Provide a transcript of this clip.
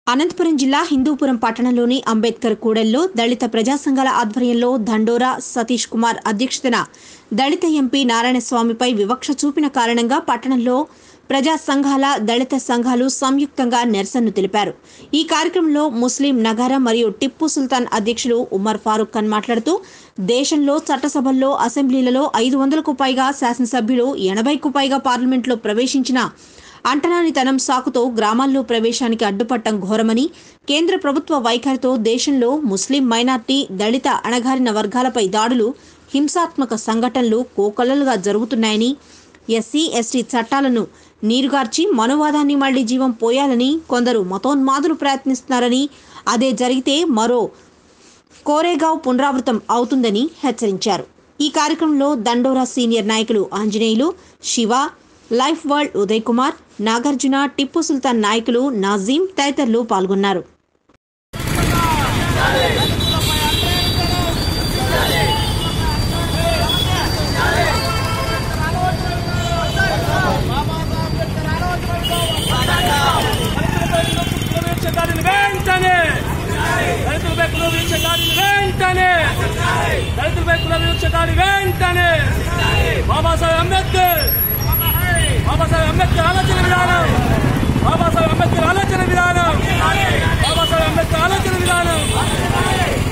అనంతపురం జిల్లా హిందూపురం పట్టణంలోని అంబేద్కర్ కూడల్లో దళిత ప్రజా సంఘాల ఆధ్వర్యంలో దండోరా సతీష్ కుమార్ అధ్యక్షతన దళిత ఎంపీ నారాయణస్వామిపై వివక్ష చూపిన కారణంగా పట్టణంలో ప్రజా సంఘాల దళిత సంఘాలు సంయుక్తంగా నిరసనను తెలిపారు ఈ కార్యక్రమంలో ముస్లిం నగారా మరియు టిప్పు సుల్తాన్ అధ్యక్షులు ఉమర్ ఫారూక్ ఖాన్ మాట్లాడుతూ దేశంలో చట్టసభల్లో అసెంబ్లీలలో ఐదు వందలకు పైగా శాసనసభ్యులు ఎనభైకు పైగా పార్లమెంట్లో ప్రవేశించిన అంటరానితనం సాకుతో గ్రామాల్లో ప్రవేశానికి అడ్డుపట్టం ఘోరమని కేంద్ర ప్రభుత్వ వైఖరితో దేశంలో ముస్లిం మైనార్టీ దళిత అణగారిన వర్గాలపై దాడులు హింసాత్మక సంఘటనలు కోకొల్లలుగా జరుగుతున్నాయని ఎస్సీ ఎస్టీ చట్టాలను నీరుగార్చి మనోవాదాన్ని మళ్లీ జీవం పోయాలని కొందరు మతోన్మాదులు ప్రయత్నిస్తున్నారని అదే జరిగితే మరో కోరేగావ్ పునరావృతం అవుతుందని హెచ్చరించారు ఈ కార్యక్రమంలో దండోరా సీనియర్ నాయకులు ఆంజనేయులు శివ లైఫ్ వరల్డ్ ఉదయ్ కుమార్ నాగార్జున టిప్పు సుల్తాన్ నాయకులు నాజీం తదితరులు పాల్గొన్నారు దాడిని వెంటనే దళితులపై కులవించే దాడిని వెంటనే దళితులపై కులవించే దాడి వెంటనే బాబాసాహెబ్ అంబేద్కర్ బాబాసాహెబ్ అంబేద్కర్ ఆలోచన విధానం బాబాసాహెబ్ అంబేద్కర్ ఆలోచన విధానం బాబాసాహెబ్ అంబేద్కర్ ఆలోచన విధానం